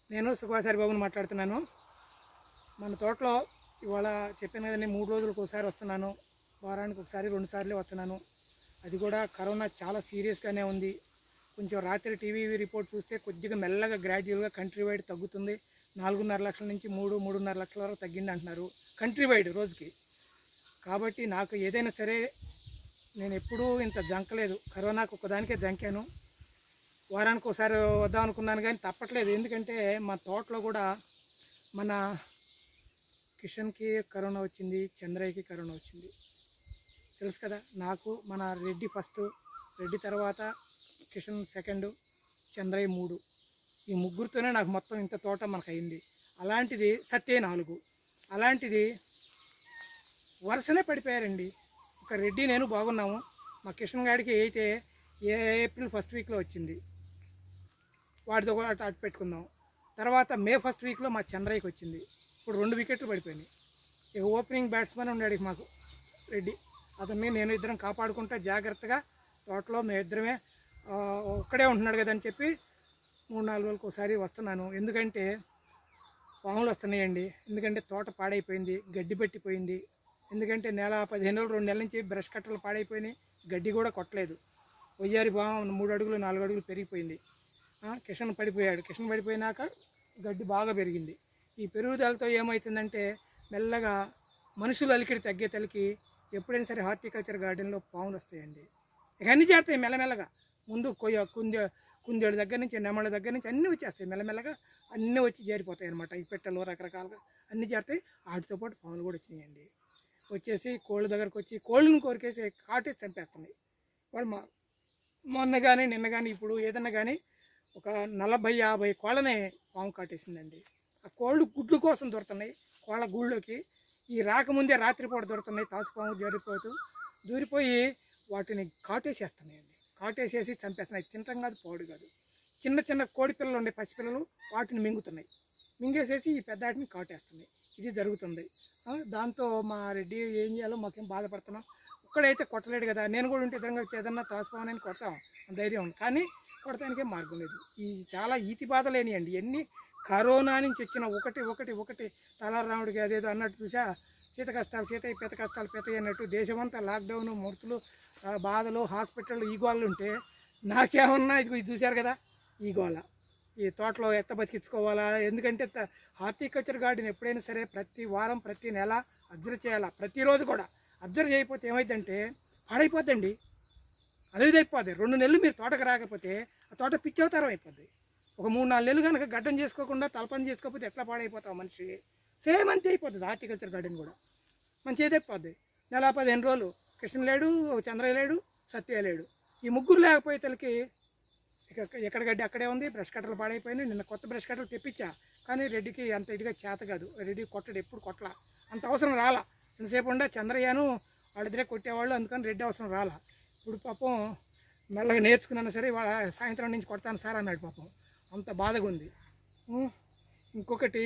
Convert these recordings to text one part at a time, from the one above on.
నేను సుఖాసారి బాబుని మాట్లాడుతున్నాను మన తోటలో ఇవాళ చెప్పాను కదండి మూడు రోజులకు ఒకసారి వస్తున్నాను వారానికి ఒకసారి రెండు సార్లే వస్తున్నాను అది కూడా కరోనా చాలా సీరియస్గానే ఉంది కొంచెం రాత్రి టీవీ రిపోర్ట్ చూస్తే కొద్దిగా మెల్లగా గ్రాడ్యువల్గా కంట్రీ వైడ్ తగ్గుతుంది నాలుగున్నర లక్షల నుంచి మూడు మూడున్నర లక్షల వరకు తగ్గింది అంటున్నారు కంట్రీ వైడ్ రోజుకి కాబట్టి నాకు ఏదైనా సరే నేను ఎప్పుడూ ఇంత జంకలేదు కరోనాకు ఒకదానికే జంకాను వారానికి ఒకసారి వద్దాం అనుకున్నాను కానీ తప్పట్లేదు ఎందుకంటే మా తోటలో కూడా మన కిషన్కి కరోనా వచ్చింది చంద్రయ్యకి కరోనా వచ్చింది తెలుసు కదా నాకు మన రెడ్డి ఫస్ట్ రెడ్డి తర్వాత కిషన్ సెకండ్ చంద్రయ్య మూడు ఈ ముగ్గురితోనే నాకు మొత్తం ఇంత తోట మనకు అయింది అలాంటిది సత్య నాలుగు అలాంటిది వరుసనే పడిపోయారండి ఒక రెడ్డి నేను బాగున్నాము మా కిషన్ గారికి అయితే ఏ ఏప్రిల్ ఫస్ట్ వీక్లో వచ్చింది వాడితో కూడా అటు అటు పెట్టుకుందాం తర్వాత మే ఫస్ట్ వీక్లో మా చంద్రయ్యకి వచ్చింది ఇప్పుడు రెండు వికెట్లు పడిపోయినాయి ఇక ఓపెనింగ్ బ్యాట్స్మెన్ ఉన్నాడు ఇక మాకు రెడ్డి అతన్ని నేను ఇద్దరం కాపాడుకుంటా జాగ్రత్తగా తోటలో మేము ఇద్దరమే ఆ, ఒక్కడే ఉంటున్నాడు కదా అని చెప్పి మూడు నాలుగు రోజులకు ఒకసారి వస్తున్నాను ఎందుకంటే పాములు వస్తున్నాయండి ఎందుకంటే తోట పాడైపోయింది గడ్డి పెట్టిపోయింది ఎందుకంటే నెల పదిహేను రోజులు రెండు నెలల నుంచి బ్రష్ కట్టలు పాడైపోయినాయి గడ్డి కూడా కొట్టలేదు వయ్యారి బాగా మూడు అడుగులు నాలుగు అడుగులు పెరిగిపోయింది ఆ, కిషన్ పడిపోయాడు కిషన్ పడిపోయినాక గడ్డి బాగా పెరిగింది ఈ పెరుగుదలతో ఏమవుతుందంటే మెల్లగా మనుషులు అలికిడి తగ్గే తలకి ఎప్పుడైనా సరే హార్టికల్చర్ గార్డెన్లో పాములు వస్తాయండి ఇక అన్నీ చేస్తాయి మెల్లమెల్లగా ముందు కొయ్య కుందే కుందేళ్ళ దగ్గర నుంచి నెమళ్ళ దగ్గర నుంచి అన్నీ వచ్చేస్తాయి మెల్లమెల్లగా అన్నీ వచ్చి చేరిపోతాయి అనమాట ఈ పెట్టెలు రకరకాలుగా అన్నీ చేరుతాయి వాటితో పాటు పాములు కూడా వచ్చినాయండి వచ్చేసి కోళ్ళ దగ్గరకు వచ్చి కోళ్ళని కోరికేసి కాటేసి చంపేస్తున్నాయి వాళ్ళు మా మొన్న కానీ నిన్న కానీ ఇప్పుడు ఏదన్నా కానీ ఒక నలభై యాభై కోళ్ళనే పాము కాటేసిందండి ఆ కోళ్ళు గుడ్లు కోసం దొరుకుతున్నాయి కోళ్ళ గూళ్ళోకి ఈ రాకముందే రాత్రిపూట దొరుకుతున్నాయి తాసుపాము జరిపోతూ దూరిపోయి వాటిని కాటేసేస్తున్నాయండి కాటేసేసి చంపేస్తున్నాయి తినటం కాదు పోడు కాదు చిన్న చిన్న కోడి పిల్లలు ఉండే పసిపిల్లలు వాటిని మింగుతున్నాయి మింగేసేసి ఈ పెద్ద వాటిని కాటేస్తున్నాయి ఇది జరుగుతుంది ఆ, దాంతో మా రెడ్డి ఏం చేయాలో మాకేం బాధపడుతున్నాం ఒక్కడైతే కొట్టలేడు కదా నేను కూడా ఉంటే ఇద్దరం కలిసి ఏదన్నా త్రాసుపోవాలని కొడతాం ధైర్యం ఉంది కానీ కొడటానికే మార్గం లేదు ఈ చాలా ఈతి బాధలేని అండి ఎన్ని కరోనా నుంచి వచ్చిన ఒకటి ఒకటి ఒకటి తలారాముడికి అదేదో అన్నట్టు చూసా శీత కష్టాలు శీత పీత కష్టాలు పీత అన్నట్టు దేశమంతా లాక్డౌన్ మృతులు ఆ, బాధలు హాస్పిటల్ ఈ గోళ్ళు ఉంటే నాకేమన్నా ఇది చూశారు కదా ఈ గోళ ఈ తోటలో ఎట్ట బతికించుకోవాలా ఎందుకంటే త- హార్టికల్చర్ గార్డెన్ ఎప్పుడైనా సరే ప్రతి వారం ప్రతి నెల అబ్జర్వ్ చేయాలా ప్రతిరోజు కూడా అబ్జర్వ్ చేయకపోతే ఏమైందంటే పాడైపోద్దండి అదేదైపోద్ది రెండు నెలలు మీరు తోటకు రాకపోతే ఆ తోట పిచ్చవతారం అయిపోద్ది ఒక మూడు నాలుగు నెలలు కనుక గడ్డం చేసుకోకుండా తలపని చేసుకోకపోతే ఎట్లా పాడైపోతావు మనిషి సేమ్ అంతే అయిపోతుంది హార్టికల్చర్ గార్డెన్ కూడా మంచి ఏదైపోద్ది నెల పదిహేను రోజులు కృష్ణ లేడు చంద్రయ్య లేడు సత్య లేడు ఈ ముగ్గురు లేకపోతే తలకి ఇక ఎక్కడ గడ్డి అక్కడే ఉంది బ్రష్ కట్టలు పాడైపోయినాయి నిన్న కొత్త బ్రష్ కట్టలు తెప్పించా కానీ రెడ్డికి అంత ఇదిగా చేత కాదు రెడ్డి కొట్టడు ఎప్పుడు కొట్టలా అంత అవసరం రాలా ఎంతసేపు ఉండే చంద్రయ్యను వాళ్ళిద్దరే కొట్టేవాళ్ళు అందుకని రెడ్డి అవసరం రాలా ఇప్పుడు పాపం మెల్లగా నేర్చుకున్నాను సరే వాళ్ళ సాయంత్రం నుంచి కొడతాను సార్ అన్నాడు పాపం అంత బాధగా ఉంది ఉం. ఇంకొకటి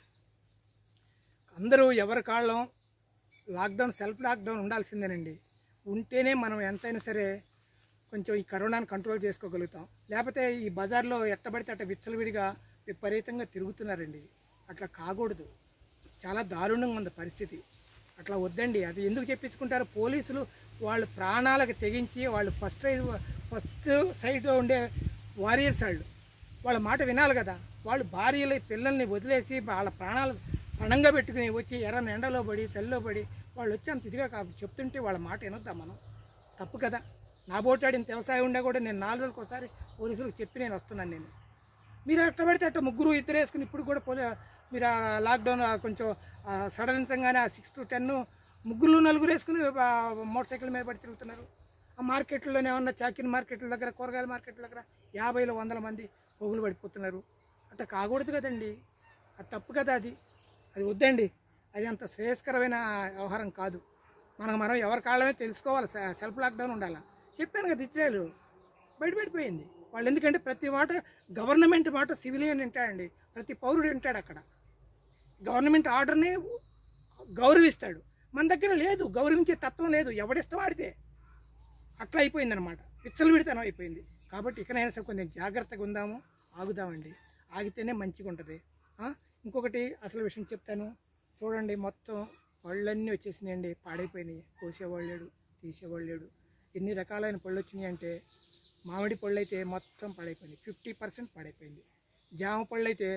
అందరూ ఎవరి కాళ్ళం లాక్డౌన్ సెల్ఫ్ లాక్డౌన్ ఉండాల్సిందేనండి ఉంటేనే మనం ఎంతైనా సరే కొంచెం ఈ కరోనాను కంట్రోల్ చేసుకోగలుగుతాం లేకపోతే ఈ బజార్లో ఎట్టబడితే అట్ట విచ్చలవిడిగా విపరీతంగా తిరుగుతున్నారండి అట్లా కాకూడదు చాలా దారుణంగా ఉంది పరిస్థితి అట్లా వద్దండి అది ఎందుకు చెప్పించుకుంటారు పోలీసులు వాళ్ళు ప్రాణాలకు తెగించి వాళ్ళు ఫస్ట్ ఫస్ట్ సైడ్లో ఉండే వారియర్స్ వాళ్ళు వాళ్ళ మాట వినాలి కదా వాళ్ళు భార్యలు పిల్లల్ని వదిలేసి వాళ్ళ ప్రాణాలు పణంగా పెట్టుకుని వచ్చి ఎర్రని ఎండలో పడి చలిలో పడి వాళ్ళు వచ్చి అంత ఇదిగా కా చెప్తుంటే వాళ్ళ మాట వినొద్దా మనం తప్పు కదా నా బోటాడిన వ్యవసాయం ఉండా కూడా నేను నాలుగు రోజులకు ఒకసారి పోలీసులకు చెప్పి నేను వస్తున్నాను నేను మీరు ఎట్ట పడితే అట్ట ముగ్గురు ఇద్దరు వేసుకుని ఇప్పుడు కూడా పోలీ మీరు ఆ లాక్డౌన్ ఆ కొంచెం ఆ సడలించంగానే ఆ సిక్స్ టు టెన్ ముగ్గురు నలుగురు వేసుకుని ఆ మోటార్ సైకిల్ మీద పడి తిరుగుతున్నారు ఆ మార్కెట్లోనే ఏమన్నా చాకిన్ మార్కెట్ల దగ్గర కూరగాయల మార్కెట్ల దగ్గర యాభైలో వందల మంది పొగులు పడిపోతున్నారు అట్లా కాకూడదు కదండి అది తప్పు కదా అది అది వద్దండి అది అంత శ్రేయస్కరమైన వ్యవహారం కాదు మనకు మనం ఎవరి కాళ్ళమే తెలుసుకోవాలి సె- సెల్ఫ్ లాక్డౌన్ ఉండాలి చెప్పాను కదా ఇస్రాయలు బయటపడిపోయింది వాళ్ళు ఎందుకంటే ప్రతి మాట గవర్నమెంట్ మాట సివిలియన్ వింటాడండి ప్రతి పౌరుడు వింటాడు అక్కడ గవర్నమెంట్ ఆర్డర్ని గౌరవిస్తాడు మన దగ్గర లేదు గౌరవించే తత్వం లేదు ఎవడిష్టం ఆడితే అట్లా అయిపోయిందనమాట విచ్చలవిడితనం అయిపోయింది కాబట్టి ఇకనైనా సరే కొంచెం జాగ్రత్తగా ఉందాము ఆగుదామండి ఆగితేనే మంచిగా ఉంటుంది ఆ? ఇంకొకటి అసలు విషయం చెప్తాను చూడండి మొత్తం పళ్ళన్నీ వచ్చేసినాయండి పాడైపోయినాయి కోసేవాళ్ళు లేడు తీసేవాళ్ళు లేడు ఎన్ని రకాలైన పళ్ళు వచ్చినాయి అంటే మామిడి పళ్ళు అయితే మొత్తం పాడైపోయింది ఫిఫ్టీ పర్సెంట్ పాడైపోయింది జామ పళ్ళు అయితే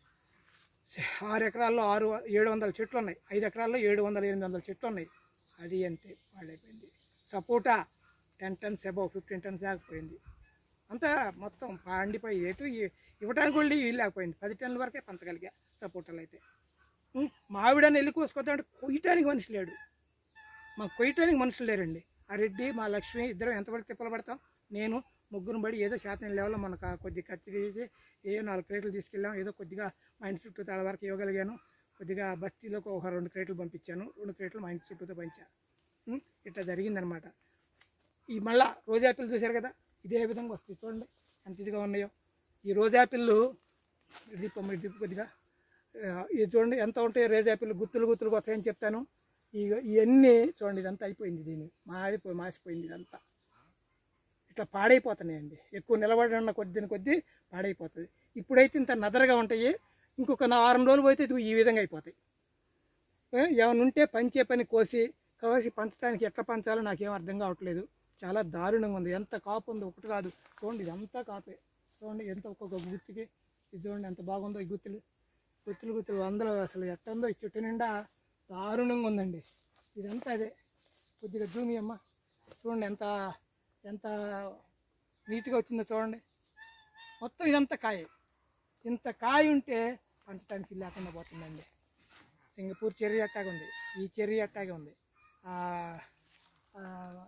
ఆరు ఎకరాల్లో ఆరు ఏడు వందల చెట్లు ఉన్నాయి ఐదు ఎకరాల్లో ఏడు వందల ఎనిమిది వందల చెట్లు ఉన్నాయి అది అంతే పాడైపోయింది సపోటా ten tons above fifteen tons దాకపోయింది అంతా మొత్తం పండిపోయి ఎటు ఇ- ఇవ్వడానికి కూడా వీలు లేకపోయింది పది టన్నుల వరకే పంచగలిగా సపోటాలు అయితే ఉం, మామిడని వెళ్ళి కోసుకొద్దామంటే కొయ్యటానికి మనిషి లేడు మాకు కొయ్యటానికి మనుషులు లేరండి ఆ రెడ్డి మా లక్ష్మి ఇద్దరం ఎంతవరకు తిప్పలు పడతాం నేను ముగ్గురు పడి ఏదో శాతం లెవెల్లో మనకు ఆ కొద్దిగా ఖర్చు చేసి ఏ నాలుగు క్రేట్లు తీసుకెళ్ళాం ఏదో కొద్దిగా మా ఇంటి చుట్టూ తాళ వరకు ఇవ్వగలిగాను కొద్దిగా బస్తీలోకి ఒక రెండు క్రేట్లు పంపించాను రెండు క్రేట్లు మా ఇంటి చుట్టూతో పంచా ఉం, ఇట్లా జరిగిందనమాట ఈ మళ్ళా రోజా యాపిల్ చూశారు కదా ఇదే విధంగా వస్తాయి చూడండి ఎంత ఇదిగా ఉన్నాయో ఈ రోజా యాపిల్లు ఇది పొమ్మ ఇది కొద్దిగా ఆ, ఇది చూడండి ఎంత ఉంటాయో రోజా యాపిల్ గుత్తులు గుత్తులు వస్తాయని చెప్తాను ఇక ఇవన్నీ చూడండి ఇదంతా అయిపోయింది దీన్ని మాడిపోయి మాసిపోయింది ఇదంతా ఇట్లా పాడైపోతున్నాయండి ఎక్కువ నిలబడి ఉన్న కొద్దిని కొద్దీ పాడైపోతుంది ఇప్పుడైతే ఇంత నదరగా ఉంటాయి ఇంకొక నా వారం రోజులు పోతే ఇది ఈ విధంగా అయిపోతాయి ఏ, ఏమైనా ఉంటే పంచే పని కోసి కోసి పంచడానికి ఎట్లా పంచాలో నాకేం అర్థం కావట్లేదు చాలా దారుణంగా ఉంది ఎంత కాపు ఉందో ఒకటి కాదు చూడండి ఇదంతా కాపే చూడండి ఎంత ఒక్కొక్క గుత్తికి ఇది చూడండి ఎంత బాగుందో ఈ గుత్తులు గుత్తులు గుత్తులు వందలు అసలు ఎట్ట ఉందో ఈ చెట్టు నిండా దారుణంగా ఉందండి ఇదంతా అదే కొద్దిగా జూమి అమ్మ చూడండి ఎంత ఎంత నీట్గా వచ్చిందో చూడండి మొత్తం ఇదంతా కాయ ఇంత కాయ ఉంటే పంచడానికి లేకుండా పోతుందండి సింగపూర్ చెర్రీ అట్టాగా ఉంది ఈ చెర్రీ అట్టాగే ఉంది ఆ, ఆ,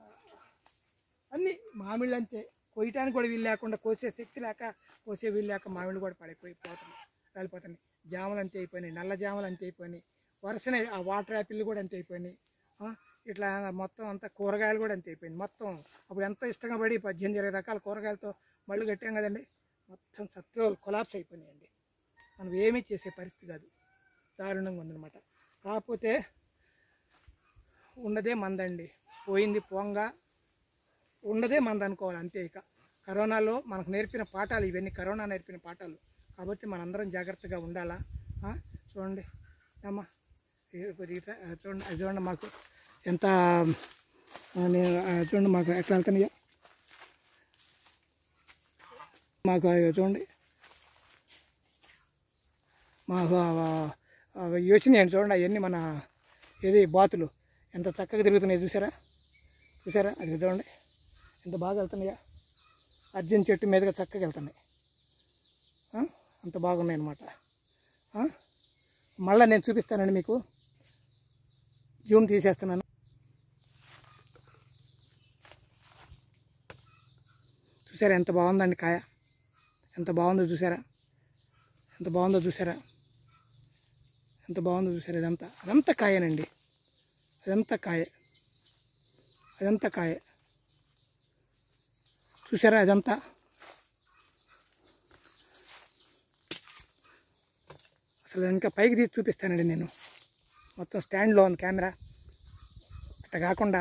అన్నీ మామిళ్ళు అంతే కొయ్యటానికి కూడా వీలు లేకుండా కోసే శక్తి లేక కోసే వీలు లేక మామిళ్ళు కూడా పడిపోయి పోతున్నాయి రాలిపోతున్నాయి జామలు అంతే అయిపోయినాయి నల్ల జామలు అంతే అయిపోయినాయి వరుసనే ఆ వాటర్ యాపిల్ కూడా అంతే అయిపోయినాయి ఆ, ఇట్లా మొత్తం అంతా కూరగాయలు కూడా అంతే అయిపోయింది మొత్తం అప్పుడు ఎంతో ఇష్టంగా పడి పద్దెనిమిది ఇరవై రకాల కూరగాయలతో మళ్ళీ కట్టాం కదండి మొత్తం సత్రోలు కొలాప్స్ అయిపోయినాయండి మనం ఏమీ చేసే పరిస్థితి కాదు దారుణంగా ఉందన్నమాట కాకపోతే ఉన్నదే మందండి పోయింది పోంగా ఉన్నదే మంద అనుకోవాలి అంతే ఇక కరోనాలో మనకు నేర్పిన పాఠాలు ఇవన్నీ కరోనా నేర్పిన పాఠాలు కాబట్టి మనందరం జాగ్రత్తగా ఉండాలా ఆ? చూడండి అమ్మా ఇది కొద్దిగా ఇట్లా, ఆ, చూడండి అది చూడండి మాకు ఎంత ఆ, నేను ఆ, చూడండి మాకు ఎట్లా వెళ్తున్నాయో మాకు అవి చూడండి మాకు యోచన ఏంటి చూడండి అవన్నీ మన ఏది బాతులు ఎంత చక్కగా తిరుగుతున్నాయి చూసారా చూసారా అది చూడండి ఎంత బాగా వెళ్తున్నాయా అర్జున్ చెట్టు మీదుగా చక్కగా వెళ్తున్నాయి ఆ? అంత బాగున్నాయి అనమాట మళ్ళీ నేను చూపిస్తానండి మీకు జూమ్ తీసేస్తున్నాను చూసారా ఎంత బాగుందండి కాయ ఎంత బాగుందో చూసారా ఎంత బాగుందో చూసారా ఎంత బాగుందో చూసారా ఇదంతా అదంతా కాయనండి అదంతా కాయ అదంతా కాయ చూసారా అదంతా అసలు ఇంకా పైకి తీసి చూపిస్తానండి నేను మొత్తం స్టాండ్లో ఉంది కెమెరా అట్లా కాకుండా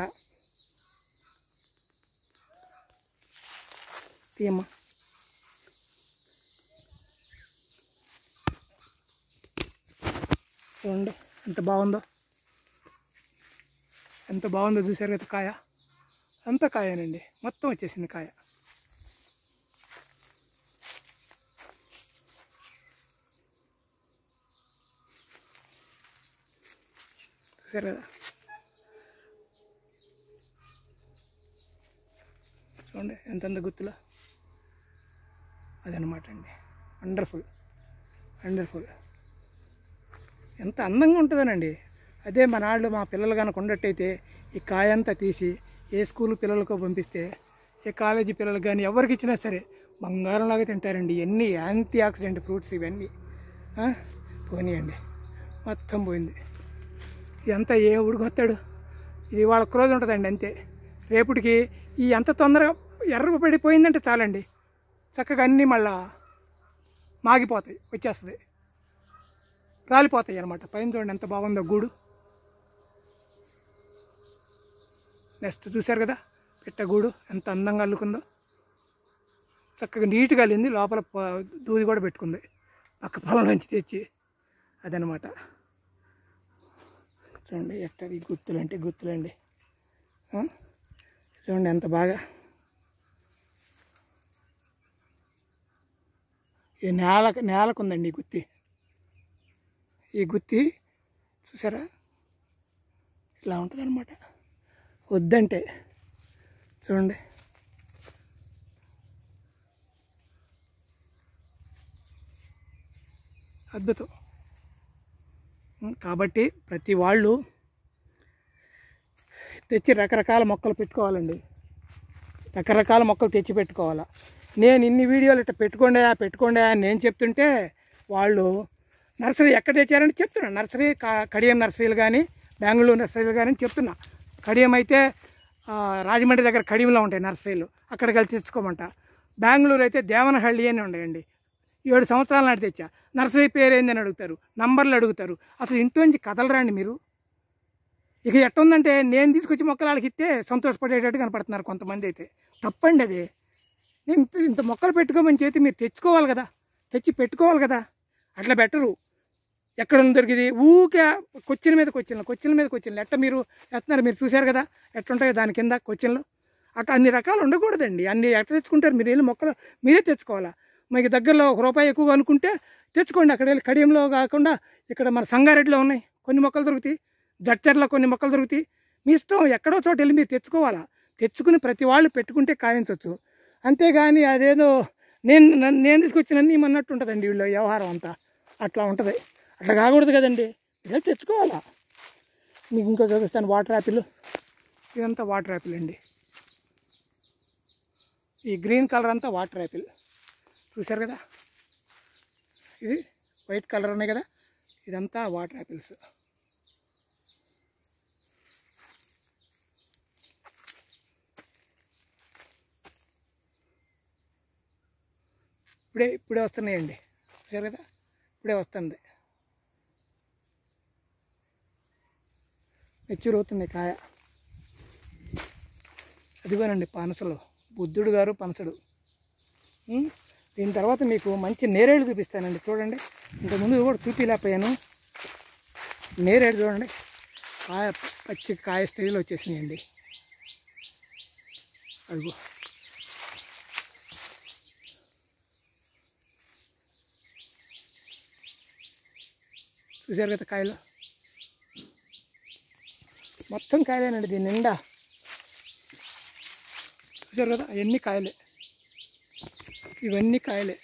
తీయమ్మా చూడండి ఎంత బాగుందో ఎంత బాగుందో చూసారు కదా కాయ అంత కాయనండి మొత్తం వచ్చేసింది కాయ చూసారు కదా చూడండి ఎంతెంత గుర్తులో అదనమాట అండి వండర్ఫుల్ వండర్ఫుల్ ఎంత అందంగా ఉంటుందనండి అదే మా నాళ్ళు మా పిల్లలు కనుక ఉండట్టయితే ఈ కాయంతా తీసి ఏ స్కూల్ పిల్లలకు పంపిస్తే ఏ కాలేజీ పిల్లలకు కానీ ఎవరికి ఇచ్చినా సరే బంగారంలాగా తింటారండి ఎన్ని యాంటీ ఆక్సిడెంట్ ఫ్రూట్స్ ఇవన్నీ ఆ? పోనీయండి మొత్తం పోయింది ఇదంతా ఏ ఉడికొస్తాడు ఇది వాళ్ళ క్రోజ్ ఉంటుందండి అంతే రేపటికి ఈ ఎంత తొందరగా ఎర్ర పడిపోయిందంటే చాలండి చక్కగా అన్నీ మళ్ళా మాగిపోతాయి వచ్చేస్తుంది రాలిపోతాయి అనమాట పైన చూడండి ఎంత బాగుందో గూడు నెక్స్ట్ చూశారు కదా పెట్ట గూడు ఎంత అందంగా అల్లుకుందో చక్కగా నీట్గా అల్లింది లోపల ప- దూది కూడా పెట్టుకుంది పక్క పొలం నుంచి తెచ్చి అదనమాట చూడండి ఎట్ట ఈ గుత్తులు అంటే గుత్తులండి ఆ? చూడండి ఎంత బాగా ఈ నేల నేలకు ఉందండి ఈ గుత్తి ఈ గుత్తి చూసారా ఇలా ఉంటుంది అనమాట వద్దంటే చూడండి అద్భుతం ఉం, కాబట్టి ప్రతి వాళ్ళు తెచ్చి రకరకాల మొక్కలు పెట్టుకోవాలండి రకరకాల మొక్కలు తెచ్చి పెట్టుకోవాలా నేను ఇన్ని వీడియోలు ఇట్లా పెట్టుకోండి పెట్టుకోండి అని నేను చెప్తుంటే వాళ్ళు నర్సరీ ఎక్కడ తెచ్చారని చెప్తున్నా నర్సరీ క- కడియం నర్సరీలు కానీ బెంగళూరు నర్సరీలు కానీ చెప్తున్నా కడియం అయితే ఆ, రాజమండ్రి దగ్గర కడియంలో ఉంటాయి నర్సరీలు అక్కడికి వెళ్ళి తెచ్చుకోమంట బెంగళూరు అయితే దేవనహಳ್ಳಿ అని ఉండయండి ఏడు సంవత్సరాల నాటి తెచ్చా నర్సరీ పేరు ఏందని అడుగుతారు నంబర్లు అడుగుతారు అసలు ఇంట్లోంచి కదలరండి మీరు ఇక ఎట్టుందంటే నేను తీసుకొచ్చి మొక్కలు వాళ్ళకి ఇస్తే సంతోషపడేటట్టు కనపడుతున్నారు కొంతమంది అయితే తప్పండి అది నేను ఇంత ఇంత మొక్కలు పెట్టుకోమని చేతి మీరు తెచ్చుకోవాలి కదా తెచ్చి పెట్టుకోవాలి కదా అట్లా బెటరు ఎక్కడ ఉంది దొరికింది ఊకే కొచ్చిన మీద కొచ్చిన్లు కొచ్చిన మీద కొచ్చిన్లు ఎట్ట మీరు ఎత్తున్నారు మీరు చూశారు కదా ఎట్లుంటాయో దాని కింద కొచ్చిన్లు అట్లా అన్ని రకాలు ఉండకూడదండి అన్ని ఎట్ట తెచ్చుకుంటారు మీరు వెళ్ళి మొక్కలు మీరే తెచ్చుకోవాలా మీకు దగ్గరలో ఒక రూపాయి ఎక్కువగా అనుకుంటే తెచ్చుకోండి అక్కడ వెళ్ళి కడియంలో కాకుండా ఇక్కడ మన సంగారెడ్డిలో ఉన్నాయి కొన్ని మొక్కలు దొరుకుతాయి జడ్చర్లో కొన్ని మొక్కలు దొరుకుతాయి మీ ఇష్టం ఎక్కడో చోట వెళ్ళి మీరు తెచ్చుకోవాలా తెచ్చుకుని ప్రతి వాళ్ళు పెట్టుకుంటే కాయించవచ్చు అంతేగాని అదేదో నేను నన్ను- నేను తీసుకొచ్చినన్ని అన్నట్టు ఉంటుందండి వీళ్ళ వ్యవహారం అంతా అట్లా ఉంటుంది అట్లా కాకూడదు కదండి ఇదే తెచ్చుకోవాలా మీకు ఇంకో చూపిస్తాను వాటర్ యాపిల్ ఇదంతా వాటర్ యాపిల్ అండి ఈ గ్రీన్ కలర్ అంతా వాటర్ యాపిల్ చూశారు కదా ఇది వైట్ కలర్ ఉన్నాయి కదా ఇదంతా వాటర్ యాపిల్స్ ఇప్పుడే ఇప్పుడే వస్తున్నాయండి చూశారు కదా ఇప్పుడే వస్తుంది మెచ్యూర్ అవుతుంది కాయ అదిగోనండి పనసలు బుద్ధుడు గారు పనసడు ఉం? దీని తర్వాత మీకు మంచి నేరేడు చూపిస్తానండి చూడండి ఇంతకుముందు కూడా చూపించలేకపోయాను నేరేడు చూడండి కాయ పచ్చి కాయ స్టేజ్లో వచ్చేసినాయండి అదిగో చూశారు కదా కాయలు మొత్తం కాయలేనండి దీని నిండా చూశారు కదా అవన్నీ కాయలే ఇవన్నీ కాయలే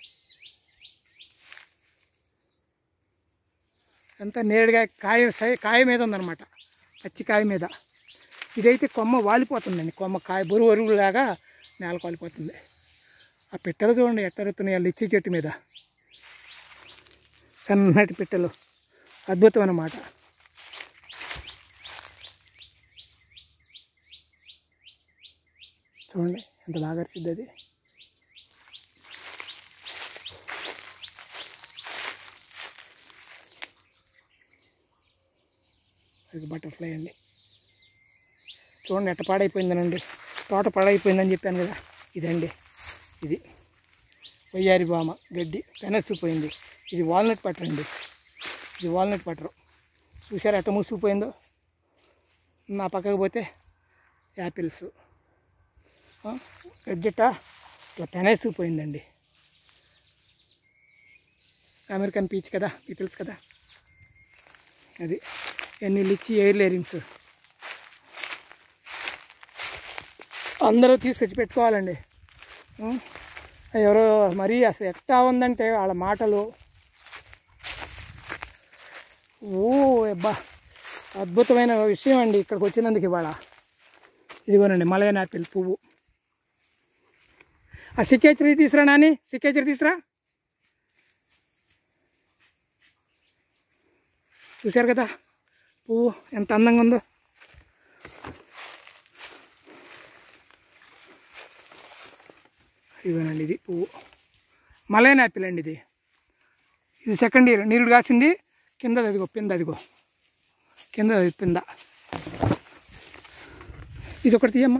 అంతా నేరుగా కాయ సై- కాయ మీద ఉందన్నమాట పచ్చి కాయ మీద ఇదైతే కొమ్మ వాలిపోతుందండి కొమ్మ కాయ బరువు బరువులాగా నేల వాలిపోతుంది ఆ పిట్టలు చూడండి ఎట్టరుతున్నాయి ఆ లిచ్చి చెట్టు మీద సన్నటి పిట్టలు అద్భుతం అన్నమాట చూడండి ఎంత బాగా అరిచిద్ది అది అది బటర్ఫ్లై అండి చూడండి ఎట్ట పాడైపోయిందనండి తోట పాడైపోయిందని చెప్పాను కదా ఇదండి ఇది వయ్యారి బామ గడ్డి పెనసిపోయింది ఇది వాల్నట్ పట్టర్ అండి ఇది వాల్నట్ పట్టరు చూసారా ఎట్ట మూసిపోయిందో నా పక్కకు పోతే యాపిల్స్ ఆ, గడ్డిట ఇట్లా పెనేసిపోయిందండి అమెరికన్ పీచ్ కదా మీకు తెలుసు కదా అది ఎన్ని లిచ్చి ఎయిర్ లేరింగ్స్ అందరూ తీసుకొచ్చి పెట్టుకోవాలండి ఉం? ఎవరో మరీ అసలు ఎట్టా ఉందంటే వాళ్ళ మాటలు ఓ అబ్బా అద్భుతమైన విషయం అండి ఇక్కడికి వచ్చినందుకు ఇవాళ ఇదిగోనండి మలయన్ యాపిల్ పువ్వు ఆ సికేచరీ తీసురా నాని సికేచరీ తీసురా చూశారు కదా పువ్వు ఎంత అందంగా ఉందో ఇదేనండి ఇది పువ్వు మలైన యాపిల్ అండి ఇది ఇది సెకండ్ ఇయర్ నీరుడు కాసింది కింద అదిగో పింద అదిగో కింద అది పింద ఇది ఒకటి తీయమ్మా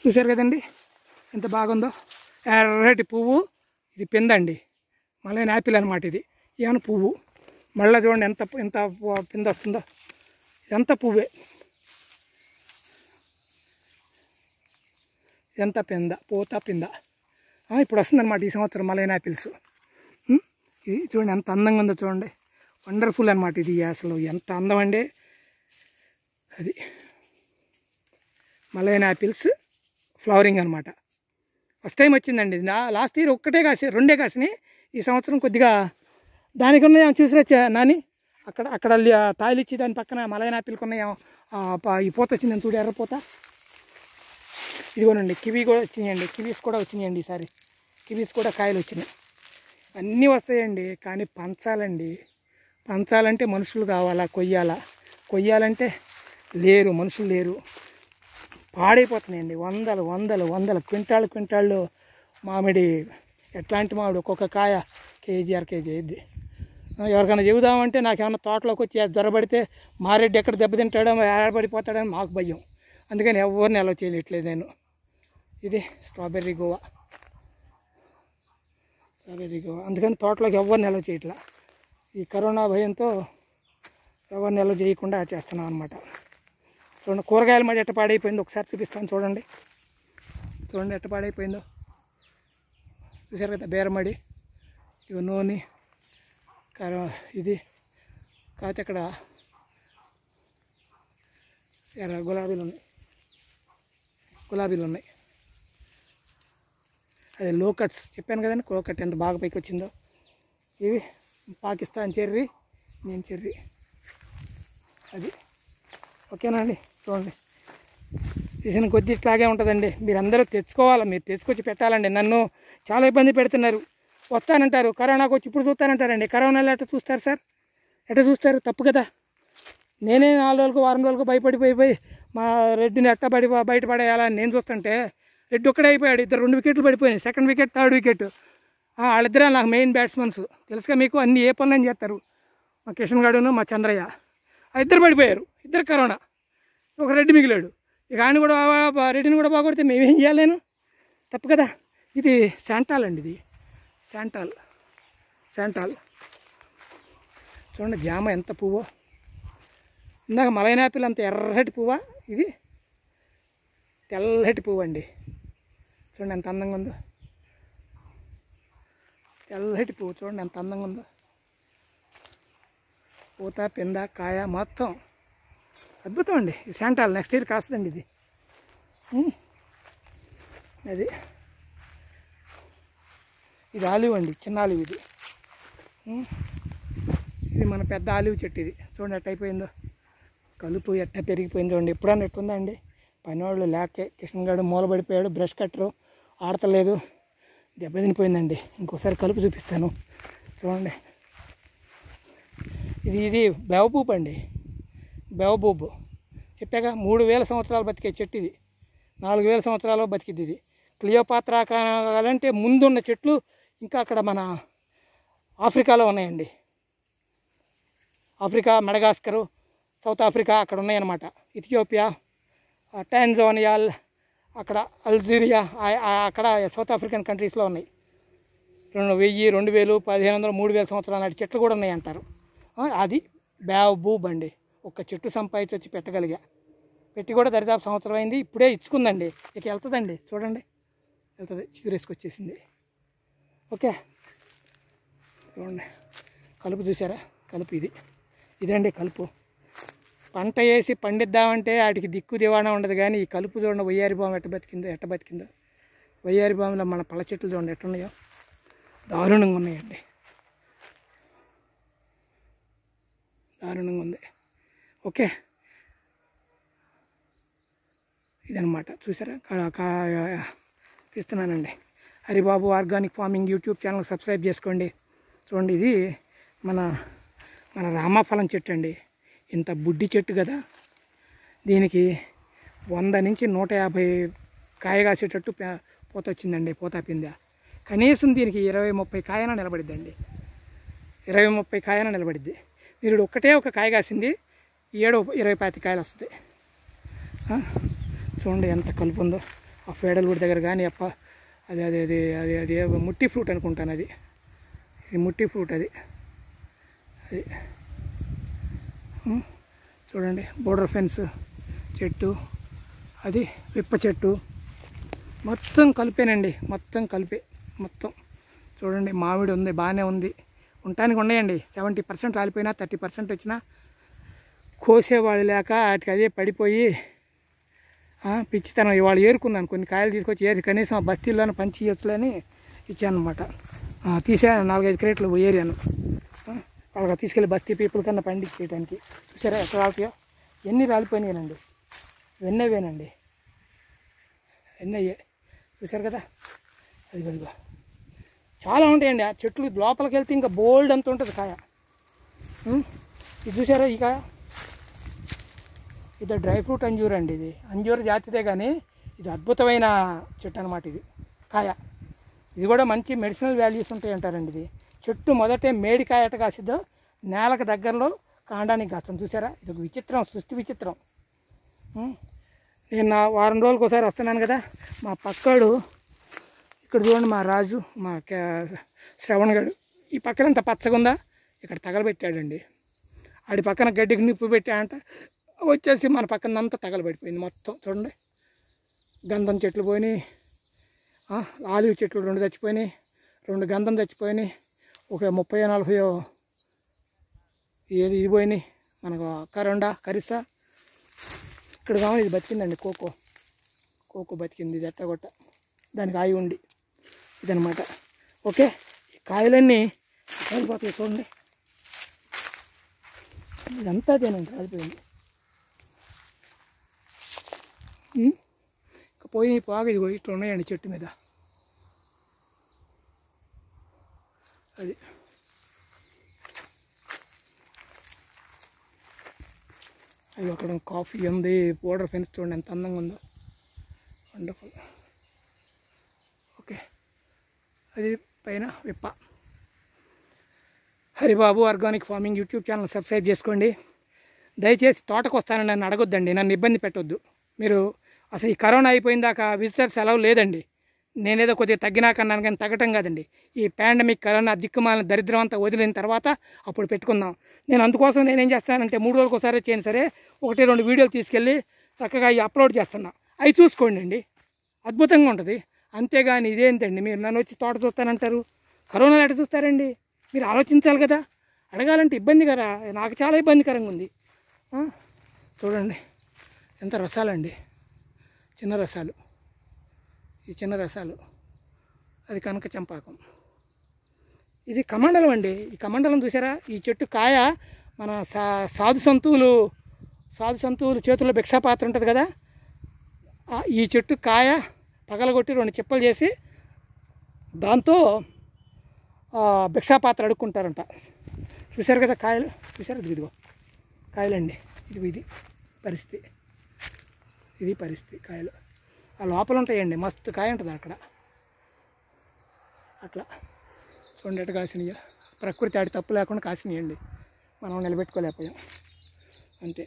చూశారు కదండి ఎంత బాగుందో ఎర్రటి పువ్వు ఇది పిందండి మళ్ళీ యాపిల్ అనమాట ఇది ఏమైనా పువ్వు మళ్ళీ చూడండి ఎంత ఎంత పింద వస్తుందో ఎంత పువ్వే ఎంత పింద పూత పింద ఆ, ఇప్పుడు వస్తుందన్నమాట ఈ సంవత్సరం మలైన యాపిల్స్ ఉం? ఇది చూడండి ఎంత అందంగా ఉందో చూడండి వండర్ఫుల్ అనమాట ఇది అసలు ఎంత అందం అండి అది మలైన యాపిల్స్ ఫ్లవరింగ్ అనమాట ఫస్ట్ టైం వచ్చిందండి నా లాస్ట్ ఇయర్ ఒక్కటే కాసి రెండే కాసినాయి ఈ సంవత్సరం కొద్దిగా దానికి ఉన్నాయో చూసిరచ్చా నాని అక్కడ అక్కడ లి- ఆ తాయిలు ఇచ్చి దాని పక్కన మలైన యాపిల్కి ఉన్నాయో ఆ ప- ఈ పూత వచ్చిందని చూడు ఎర్రపూత ఇదిగోనండి కివీ కూడా వచ్చినాయండి కివీస్ కూడా వచ్చినాయండి ఈసారి కివీస్ కూడా కాయలు వచ్చినాయి అన్నీ వస్తాయండి కానీ పంచాలండి పంచాలంటే మనుషులు కావాలా కొయ్యాలా కొయ్యాలంటే లేరు మనుషులు లేరు పాడైపోతున్నాయండి వందలు వందలు వందల క్వింటాళ్ళు క్వింటాళ్ళు మామిడి ఎట్లాంటి మామిడి ఒక్కొక్క కాయ కేజీ అర కేజీ అయింది ఎవరికైనా చెబుదామంటే నాకేమన్నా తోటలోకి వచ్చి జ్వరబడితే మారెడ్డి ఎక్కడ దెబ్బతింటాడో ఏడబడిపోతాడని మాకు భయం అందుకని ఎవరిని అలా చేయట్లేదు నేను ఇది స్ట్రాబెర్రీ గోవా స్ట్రాబెర్రీ గోవా అందుకని తోటలోకి ఎవరిని అలవ్ చేయట్లా ఈ కరోనా భయంతో ఎవరిని అలవ్ చేయకుండా చేస్తున్నాం అనమాట చూడండి కూరగాయల మడి ఎట్ట పాడైపోయిందో ఒకసారి చూపిస్తాను చూడండి చూడండి ఎట్ట పాడైపోయిందో చూసారు కదా బేరమడి ఇవి నూనె కర ఇది కాకపోతే ఇక్కడ ఎర్ర గులాబీలు ఉన్నాయి గులాబీలు ఉన్నాయి అదే లో కట్స్ చెప్పాను కదండి లో కట్ ఎంత బాగా పైకి వచ్చిందో ఇవి పాకిస్తాన్ చెర్రీ నేను చెర్రీ అది ఓకేనా అండి చూడండి తీసిన కొద్ది ఇట్లాగే ఉంటుందండి మీరు అందరూ తెచ్చుకోవాలి మీరు తెచ్చుకొచ్చి పెట్టాలండి నన్ను చాలా ఇబ్బంది పెడుతున్నారు వస్తానంటారు కరోనాకు వచ్చి ఇప్పుడు చూస్తానంటారండి కరోనాలో ఎట్లా చూస్తారు సార్ ఎట్లా చూస్తారు తప్పు కదా నేనే నాలుగు రోజులకు వారం రోజులకు భయపడిపోయి పోయి మా రెడ్డిని ఎట్ట పడి బయట పడేయాలని నేను చూస్తుంటే రెడ్డి ఒక్కడే అయిపోయాడు ఇద్దరు రెండు వికెట్లు పడిపోయినాయి సెకండ్ వికెట్ థర్డ్ వికెట్ వాళ్ళిద్దరే నాకు మెయిన్ బ్యాట్స్మెన్స్ తెలుసుగా మీకు అన్ని ఏ పనులని చేస్తారు మా కిషన్ గాడును మా చంద్రయ్య ఆ ఇద్దరు పడిపోయారు ఇద్దరు కరోనా ఒక రెడ్డి మిగిలాడు ఇక ఆయన కూడా బా- రెడ్డిని కూడా బాగొడితే మేమేం చేయలేను తప్పు కదా ఇది శాంటాల్ అండి ఇది శాంటాల్ శాంటాల్ చూడండి జామ ఎంత పువ్వో ఇందాక మలైన యాపిల్ అంత ఎర్రటి పువ్వా ఇది తెల్లటి పువ్వు అండి చూడండి ఎంత అందంగా ఉందో తెల్లటి పువ్వు చూడండి ఎంత అందంగా ఉందో పూత పింద కాయ మొత్తం అద్భుతం అండి ఇది శాంటాల్ నెక్స్ట్ ఇయర్ కాస్తుందండి ఇది ఉమ్. అది ఇది ఆలివ్ అండి చిన్న ఆలివ్ ఇది ఉమ్. ఇది మన పెద్ద ఆలివ్ చెట్టు ఇది చూడండి ఎట్ట అయిపోయిందో కలుపు ఎట్ట పెరిగిపోయిందో అండి ఎప్పుడన్నా ఎట్టుందా అండి పనివాళ్ళు లేకే కిషన్గాడు మూలబడిపోయాడు బ్రష్ కట్టరు ఆడతలేదు దెబ్బతినిపోయిందండి ఇంకోసారి కలుపు చూపిస్తాను చూడండి ఇది ఇది బెవపూపు అండి బెవబూబు చెప్పాక మూడు వేల సంవత్సరాలు బతికే చెట్టు ఇది నాలుగు వేల సంవత్సరాలు బతికింది ఇది క్లియోపాత్రా కావాలంటే ముందున్న చెట్లు ఇంకా అక్కడ మన ఆఫ్రికాలో ఉన్నాయండి ఆఫ్రికా మెడగాస్కరు సౌత్ ఆఫ్రికా అక్కడ ఉన్నాయన్నమాట ఇథియోపియా ఆ, టాంజానియాల్ అక్కడ అల్జీరియా ఆ- ఆ- అక్కడ సౌత్ ఆఫ్రికన్ కంట్రీస్లో ఉన్నాయి రెండు వెయ్యి రెండు వేలు పదిహేను వందలు మూడు వేల సంవత్సరాల నాటి చెట్లు కూడా ఉన్నాయి అంటారు ఆ, అది బ్యాబూబ్ అండి ఒక చెట్టు సంపాదించి వచ్చి పెట్టగలిగా పెట్టి కూడా దరిదాపు సంవత్సరం అయింది ఇప్పుడే ఇచ్చుకుందండి ఇక వెళ్తుందండి చూడండి వెళ్తుంది చిగురేసుకొచ్చేసింది ఓకే చూడండి కలుపు చూసారా కలుపు ఇది ఇదండి కలుపు పంట వేసి పండిద్దామంటే వాటికి దిక్కు దివాణా ఉండదు కానీ ఈ కలుపు చూడండి వయ్యారి బాము ఎట్ట బతికిందో ఎట్ట బతికిందో వయ్యారి బాములో మన పళ్ళ చెట్లు చూడండి ఎట్టున్నాయో దారుణంగా ఉన్నాయండి దారుణంగా ఉంది ఓకే ఇదనమాట చూసారా కా- కా- తీస్తున్నానండి Haribabu organic farming YouTube channel subscribe చేసుకోండి చూడండి ఇది మన మన రామఫలం చెట్టు అండి ఇంత బుడ్డి చెట్టు కదా దీనికి వంద నుంచి నూట యాభై కాయ కాసేటట్టు పే- పూత వచ్చిందండి పూత పింద కనీసం దీనికి ఇరవై ముప్పై కాయన నిలబడిద్దండి ఇరవై ముప్పై కాయన నిలబడిద్ది మీరు ఒక్కటే ఒక కాయ కాసింది ఏడు ఇరవై పాతి కాయలు వస్తాయి ఆ? చూడండి ఎంత కలుపు ఉందో ఆ ఫేడల్వుడ్ దగ్గర కానీ అప్ప అది అది అది అది అది ఏ ముట్టి ఫ్రూట్ అనుకుంటాను అది ఇది ముట్టి ఫ్రూట్ అది అది ఉమ్, చూడండి బోర్డర్ ఫెన్స్ చెట్టు అది విప్ప చెట్టు మొత్తం కలిపేనండి మొత్తం కలిపే మొత్తం చూడండి మామిడి ఉంది బాగానే ఉంది ఉండటానికి ఉన్నాయండి సెవెంటీ పర్సెంట్ రాలిపోయినా థర్టీ పర్సెంట్ వచ్చినా కోసేవాళ్ళు లేక వాటికి అదే పడిపోయి ఆ, పిచ్చితనం ఇవాళ ఏరుకున్నాను కొన్ని కాయలు తీసుకొచ్చి ఏరి కనీసం ఆ బస్తీల్లోనే పంచి ఇవ్వచ్చులని ఇచ్చాను అనమాట తీసాను నాలుగైదు క్రేట్లు ఏరియాను ఆ, వాళ్ళకి తీసుకెళ్ళి బస్తీ పీపుల్ కన్నా పండించేయడానికి చూసారా ఎక్కడ రాలిపోయా ఎన్ని రాలిపోయినాయండి వెన్నవేనండి ఎన్నయ్యే చూసారు కదా అది అదిగో చాలా ఉంటాయండి ఆ చెట్లు లోపలికి వెళ్తే ఇంకా బోల్డ్ అంత ఉంటుంది కాయ ఉం? ఇది చూసారా ఈ కాయ ఇది డ్రై ఫ్రూట్ అంజూర్ అండి ఇది అంజూర్ జాతిదే కానీ ఇది అద్భుతమైన చెట్టు అనమాట ఇది కాయ ఇది కూడా మంచి మెడిసినల్ వాల్యూస్ ఉంటాయి అంటారండి ఇది చెట్టు మొదటే మేడి కాయ ఎట్ట కాసిద్దో నేలకు దగ్గరలో కాండానికి కాస్తాం చూసారా ఇది ఒక విచిత్రం సృష్టి విచిత్రం ఉం? నేను నా వారం రోజులకు ఒకసారి వస్తున్నాను కదా మా పక్కాడు ఇక్కడ చూడండి మా రాజు మా కే- శ్రవణ్ గడు ఈ పక్కన ఇంత పచ్చగా ఉందా ఇక్కడ తగలబెట్టాడండి ఆడి పక్కన గడ్డికి నిప్పు పెట్టాడంట వచ్చేసి మన పక్కన అంతా తగలబెట్టిపోయింది మొత్తం చూడండి గంధం చెట్లు పోయినాయి ఆ, ఆలివ్ చెట్లు రెండు చచ్చిపోయినాయి రెండు గంధం చచ్చిపోయినాయి ఒక ముప్పై నలభై ఏది ఇది పోయినాయి మనకు కరోండా కరిసా ఇక్కడ కావాలి ఇది బతికిందండి కోకో కోకో బతికింది ఇది ఎట్టగొట్ట దానికి ఆయి ఉండి ఇదనమాట ఓకే ఈ కాయలన్నీ కాలిపోతాయి చూడండి ఇదంతా అదేనండి కాలిపోయింది ఉం? ఇంకా పోయి పోగా ఇది ఇట్లా ఉన్నాయండి చెట్టు మీద అది అది అక్కడ కాఫీ ఉంది బోర్డర్ ఫెన్స్ చూడండి ఎంత అందంగా ఉందో వండర్ఫుల్ ఓకే అది పైన విప్ప Haribabu organic farming YouTube channel subscribe చేసుకోండి దయచేసి తోటకు వస్తానని నన్ను అడగొద్దండి నన్ను ఇబ్బంది పెట్టొద్దు మీరు అసలు ఈ కరోనా అయిపోయిన దాకా విజిటర్ సెలవు లేదండి నేనేదో కొద్దిగా తగ్గినాక అన్నాను కానీ తగ్గటం కాదండి ఈ పాండమిక్ కరోనా దిక్కుమాలిన దరిద్రం అంతా వదిలిన తర్వాత అప్పుడు పెట్టుకుందాం నేను అందుకోసం నేనేం చేస్తానంటే మూడు రోజులకు ఒకసారి చేయను సరే ఒకటి రెండు వీడియోలు తీసుకెళ్ళి చక్కగా అవి అప్లోడ్ చేస్తున్నా అవి చూసుకోండి అండి అద్భుతంగా ఉంటుంది అంతేగాని ఇదేంటండి మీరు నన్ను వచ్చి తోట చూస్తానంటారు కరోనా ఎట చూస్తారండి మీరు ఆలోచించాలి కదా అడగాలంటే ఇబ్బంది కదా నాకు చాలా ఇబ్బందికరంగా ఉంది ఆ? చూడండి ఎంత రసాలండి చిన్న రసాలు ఈ చిన్న రసాలు అది కనక చంపాకం ఇది కమండలం అండి ఈ కమండలం చూసారా ఈ చెట్టు కాయ మన సా సాధు సంతువులు సాధు సంతువులు చేతుల్లో భిక్షాపాత్ర ఉంటుంది కదా ఆ, ఈ చెట్టు కాయ పగలగొట్టి రెండు చిప్పలు చేసి దాంతో ఆ, భిక్షాపాత్ర అడుక్కుంటారంట చూశారు కదా కాయలు చూశారు ఇదిగో కాయలండి ఇది ఇది పరిస్థితి ఇది పరిస్థితి కాయలు ఆ లోపల ఉంటాయండి మస్తు కాయ ఉంటుంది అక్కడ అట్లా చూడండి ఎట్ట కాసినాయో ప్రకృతి ఆడి తప్పు లేకుండా కాసినాయండి మనం నిలబెట్టుకోలేకపోయాం అంతే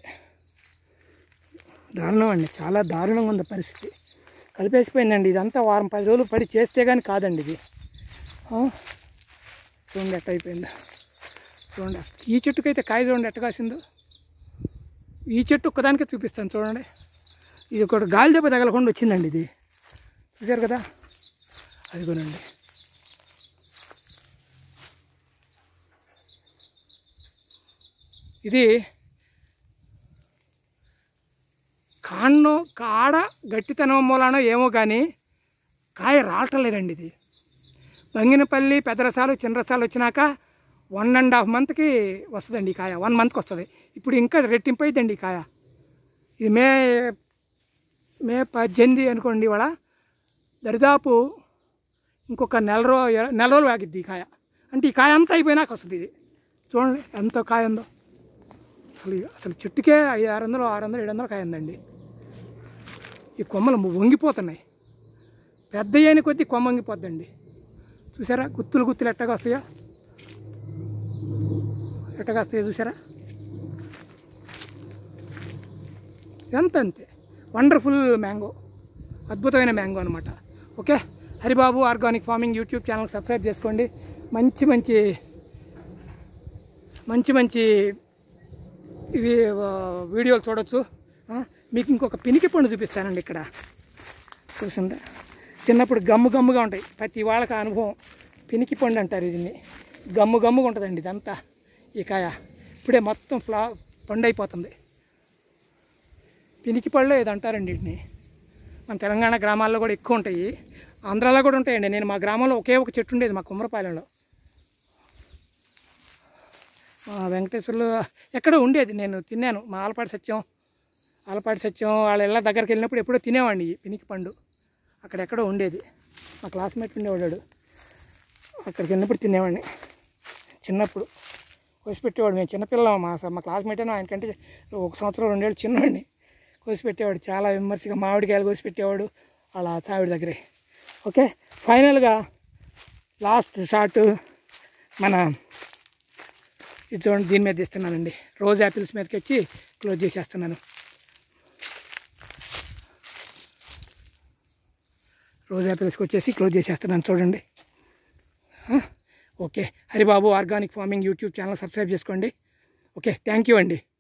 దారుణం అండి చాలా దారుణంగా ఉంది పరిస్థితి కలిపేసిపోయిందండి ఇదంతా వారం పది రోజులు పడి చేస్తే కానీ కాదండి ఇది ఆ? చూడండి ఎట్ట అయిపోయిందో చూడండి అసలు ఈ చెట్టుకైతే కాయ చూడండి ఎట్ట కాసిందో ఈ చెట్టు ఒక్కదానికే చూపిస్తాను చూడండి ఇది ఒకటి గాలి దెబ్బ తగలకుండా వచ్చిందండి ఇది చూశారు కదా అదిగోనండి ఇది కాండం కాడ గట్టితనం మూలానో ఏమో కానీ కాయ రావట్లేదండి ఇది బంగినపల్లి పెద్ద రసాలు చిన్న రసాలు వచ్చినాక వన్ అండ్ హాఫ్ మంత్కి వస్తుందండి ఈ కాయ వన్ మంత్కి వస్తుంది ఇప్పుడు ఇంకా రెట్టింపు అయిద్దండి ఈ కాయ ఇది మే మే పద్దెనిమిది అనుకోండి ఇవాళ దరిదాపు ఇంకొక నెల రో నెల రోజులు ఆగిద్ది ఈ కాయ అంటే ఈ కాయ అంతా అయిపోయినాక వస్తుంది ఇది చూడండి ఎంత కాయ ఉందో అసలు అసలు చెట్టుకే ఐదు ఆరు వందలు ఆరు వందలు ఏడు వందలు కాయ ఉందండి ఈ కొమ్మలు వంగిపోతున్నాయి పెద్ద అయిన కొద్దీ కొమ్మ వంగిపోద్దండి చూసారా గుత్తులు గుత్తులు ఎట్టగా వస్తాయో ఎట్టగా వస్తాయో చూసారా ఎంత అంతే వండర్ఫుల్ మ్యాంగో అద్భుతమైన మ్యాంగో అనమాట okay Haribabu organic farming YouTube channel subscribe చేసుకోండి మంచి మంచి మంచి మంచి ఇవి ఆ, వీడియోలు చూడొచ్చు ఆ, మీకు ఇంకొక పినికి పండు చూపిస్తానండి ఇక్కడ చూసిందా చిన్నప్పుడు గమ్ము గమ్ముగా ఉంటాయి ప్రతి వాళ్ళకి ఆ అనుభవం పినికి పండు అంటారు దీన్ని గమ్ము గమ్ముగా ఉంటుందండి ఇదంతా ఈ కాయ ఇప్పుడే మొత్తం ఫ్లా పండు అయిపోతుంది పినికి పళ్ళు ఇది అంటారండి వీటిని మన తెలంగాణ గ్రామాల్లో కూడా ఎక్కువ ఉంటాయి ఆంధ్రాలో కూడా ఉంటాయండి నేను మా గ్రామంలో ఒకే ఒక చెట్టు ఉండేది మా కుమ్మరపాలెంలో మా వెంకటేశ్వర్లు ఎక్కడో ఉండేది నేను తిన్నాను మా ఆలపాటి సత్యం ఆలపాటి సత్యం వాళ్ళ ఇళ్ళ దగ్గరికి వెళ్ళినప్పుడు ఎప్పుడో తినేవాడిని ఈ పినికి పండు అక్కడెక్కడో ఉండేది మా క్లాస్మేట్ ఉండేవాడు అక్కడికి వెళ్ళినప్పుడు తినేవాడిని చిన్నప్పుడు కోసి పెట్టేవాడు మేము చిన్నపిల్లం మా మా క్లాస్మేట్ అయినా ఆయనకంటే ఒక సంవత్సరం రెండేళ్ళు చిన్నవాడిని కోసి పెట్టేవాడు చాలా విమర్శగా మామిడికాయలు కోసి పెట్టేవాడు అలా చావిడి దగ్గరే ఓకే ఫైనల్గా లాస్ట్ షాట్ మన ఇది చూడండి దీని మీద తీస్తున్నానండి రోజ్ యాపిల్స్ మీదకి వచ్చి క్లోజ్ చేసేస్తున్నాను రోజ్ యాపిల్స్కి వచ్చేసి క్లోజ్ చేసేస్తున్నాను చూడండి ఆ? Okay Haribabu organic farming YouTube channel subscribe చేసుకోండి ఓకే థ్యాంక్ యూ అండి